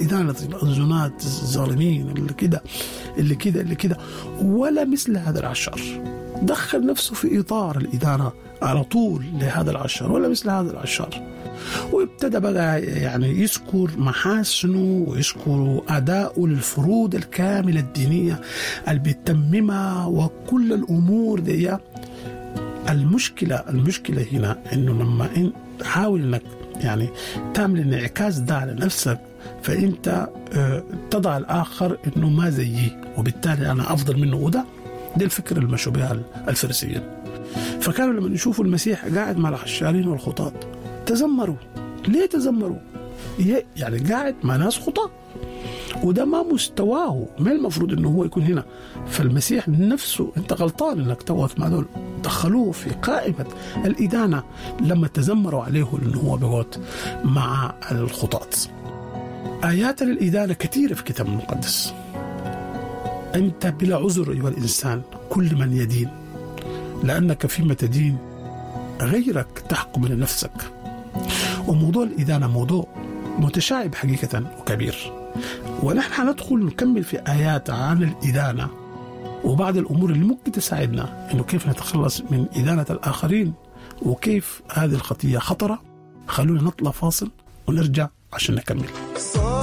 إدانة الزنات الظالمين اللي كده اللي كده اللي كده ولا مثل هذا العشار دخل نفسه في إطار الإدانة على طول لهذا العشار ولا مثل هذا العشار وابتدى بقى يعني يذكر محاسنه ويذكر أداؤه للفروض الكاملة الدينية اللي بيتممها وكل الأمور دي المشكلة المشكلة هنا إنه لما إن حاول إنك يعني تعمل انعكاس ده على نفسك فأنت آه، تضع الآخر إنه ما زيي وبالتالي أنا أفضل منه وده دي الفكرة المشوا بها الفريسيين فكانوا لما يشوفوا المسيح قاعد مع الحشارين والخطاط تذمروا ليه تذمروا؟ يه- يعني قاعد مع ناس خطاة وده ما مستواه ما المفروض انه هو يكون هنا فالمسيح نفسه انت غلطان انك توقف مع دول دخلوه في قائمة الإدانة لما تذمروا عليه انه هو بيقعد مع الخطاة آيات الإدانة كثيرة في الكتاب المقدس أنت بلا عذر أيها الإنسان كل من يدين لأنك فيما تدين غيرك تحكم لنفسك وموضوع الإدانة موضوع متشعب حقيقة وكبير ونحن حندخل نكمل في آيات عن الإدانة وبعض الأمور اللي ممكن تساعدنا إنه كيف نتخلص من إدانة الآخرين وكيف هذه الخطية خطرة خلونا نطلع فاصل ونرجع عشان نكمل